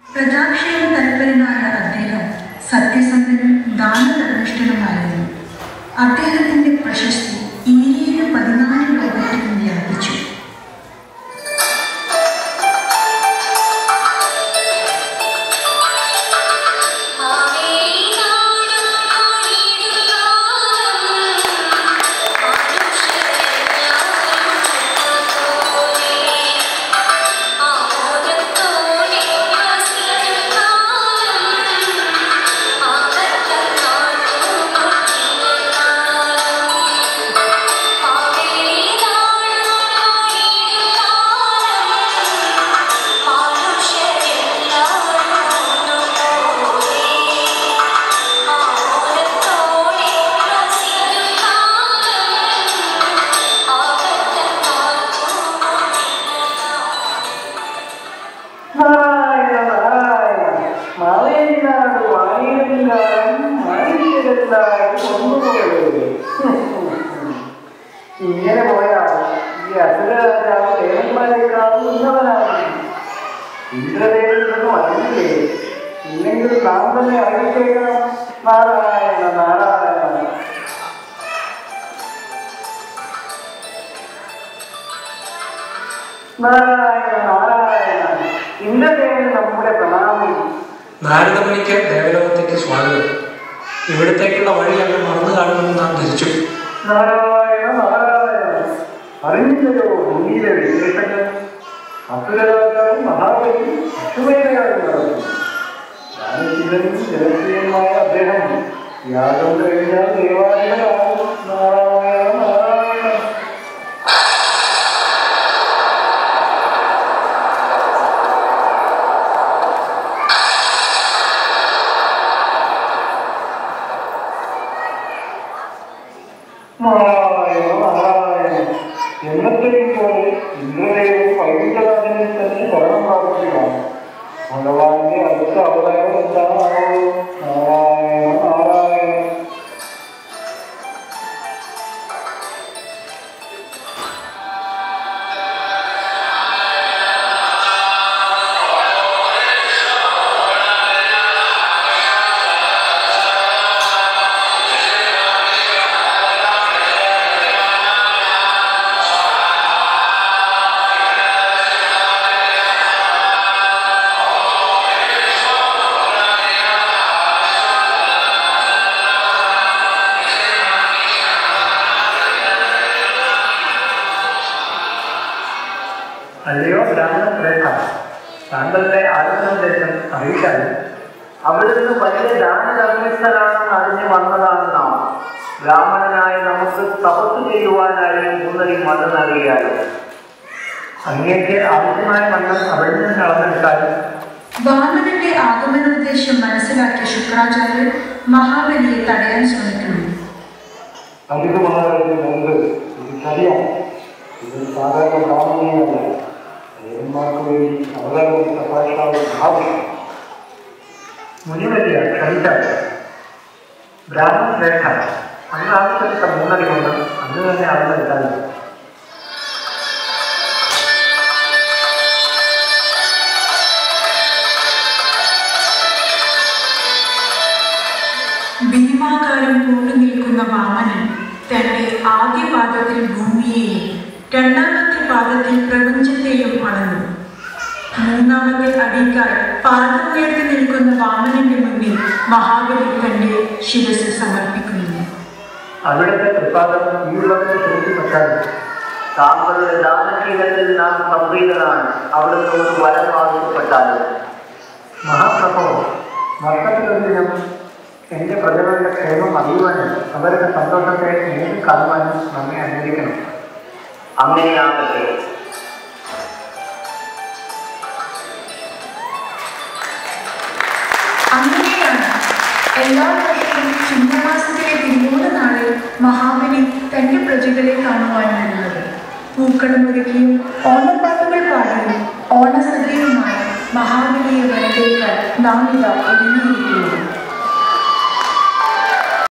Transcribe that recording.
പ്രജാക്ഷേമ തൽപരനായ അദ്ദേഹം സത്യസന്ധനും ദാനധർമ്മിഷ്ഠനുമായിരുന്നു അദ്ദേഹത്തിന്റെ പ്രശസ്തി ഇന്ത്യയിലെ പതിനാല് ലോകത്തിലും വ്യാപിച്ചു നാരായണ നാരായണ മലയിലാണ് വാണിയങ്കാരം മനുഷ്യരെല്ലാരും കൊന്നുപോയത് ഇങ്ങനെ പോയാൽ ഈ അസുരരാജാവ് ദേവന്മാരെക്കാളും ഉന്നതനാണ് ഇന്ദ്രദേവനിൽ നിന്നും അറിയില്ലേ ഇല്ലെങ്കിൽ നാം തന്നെ അറിയിച്ചേക്കണം നാരായണ നാരായണ നാരായണ നാരായണ ഇന്ദ്രദേവന് നമ്മുടെ പ്രണാമം നാരദമുനിക്ക് ദേവലോകത്തേക്ക് സ്വാഗതം ഇവിടത്തേക്കുള്ള വഴി അങ്ങ് മറന്നു കാണുമെന്ന് നാം ധരിച്ചു നാരായണ നാരായണ അറിഞ്ഞില്ലയോ ഭൂമിയിലെ വിശേഷങ്ങൾ അസുരരാജാവും മഹാബലി അശ്വമേധയാലും നടന്നു ജ്ഞാനശീലനും ജനപ്രിയനുമായ അദ്ദേഹം യാഗം കഴിഞ്ഞാൽ ദേവാലയമാകും നാരായണ നാരായണ നാരായണ നാരായണ എന്നത്തെയും പോലെ ഇന്ദ്രദേവൻ വൈകുണ്ഠനാഥനെ തന്നെ ശരണം പ്രാപിക്കുകയാണ് ഭഗവാന്റെ അടുത്ത അവതാരം എന്താണോ നാരായണ നാരായണ അല്ലയോ ബ്രാഹ്മണ ശ്രേഷ്ഠ താങ്കളുടെ ആത്മനിർദ്ദേശം അറിയിച്ചാലും അവിടുന്ന് വലിയ ദാനധർമ്മിഷ്ഠനാണെന്ന് അറിഞ്ഞു വന്നതാണ് നാം ബ്രാഹ്മണനായ നമുക്ക് തപസ് ചെയ്യുവാനായി മൂന്നരി മണ്ണ് നൽകിയാലും അങ്ങേക്ക് ആവശ്യമായ മണ്ണ് അവിടെ നിന്ന് അളന്നെടുത്താൽ വാമനന്റെ ആഗമനോദ്ദേശം മനസ്സിലാക്കിയ ശുക്രാചാര്യർ മഹാബലിയെ തടയാൻ ശ്രമിക്കുന്നു അധികമാകാതെ മുമ്പ് ഇത് ശരിയാണ് ഇത് സാധാരണ ബ്രാഹ്മണീയമല്ല ദേവന്മാർക്ക് വേണ്ടി അവതാരം പ്രഭാഷാവ് ഭാവം മുനിവലിയ ക്ഷണിച്ചാൽ ബ്രാഹ്മണ ശ്രേഷ്ഠ അന്ന് ആവശ്യപ്പെട്ട മൂന്നടി കൊണ്ട് അന്ന് തന്നെ അളന്നെടുത്താൽ ഭീമാകാരം പൂണ്ടു നിൽക്കുന്ന വാമനൻ തന്റെ ആദ്യ പാദത്തിൽ ഭൂമിയെയും രണ്ടാമത്തെ പാദത്തിൽ പ്രപഞ്ചത്തെയും അളന്നു മൂന്നാമത്തെ അടിക്കാൽ പാദമുയർത്തി നിൽക്കുന്ന വാമനന്റെ മുന്നിൽ മഹാബലി തന്റെ ശിരസ് സമർപ്പിക്കുന്നു അവിടുത്തെ പ്രസാദം ഈ ഉള്ളവരെ ശരിക്കും വെച്ചാൽ താങ്കളുടെ ദാനശീലത്തിൽ നാം സംപ്രീതനാണ് അവിടുന്ന് ഒരു വരം ആവശ്യപ്പെട്ടാലും മഹാപ്രഭു വർഷത്തിലൊരു ദിനം എന്റെ പ്രജകളുടെ ക്ഷേമം അറിയുവാനും അവരുടെ സന്തോഷത്തെ നേരിൽ കാണുവാനും നമ്മെ അനുവദിക്കണം അങ്ങനെയാകട്ടെ അങ്ങനെയാണ് എല്ലാ വർഷവും ചിങ്ങമാസത്തിലെ തിരുവോണ നാളിൽ മഹാബലി തന്റെ പ്രജകളെ കാണുവാൻ വരുന്നത് പൂക്കളമൊരുക്കിയും ഓണപ്പാട്ടുകൾ പാടിയും ഓണസദ്യയുമായി മഹാബലിയെ വരവേൽക്കാൻ നാം ഇതാ ഒരുങ്ങിയിരിക്കുന്നു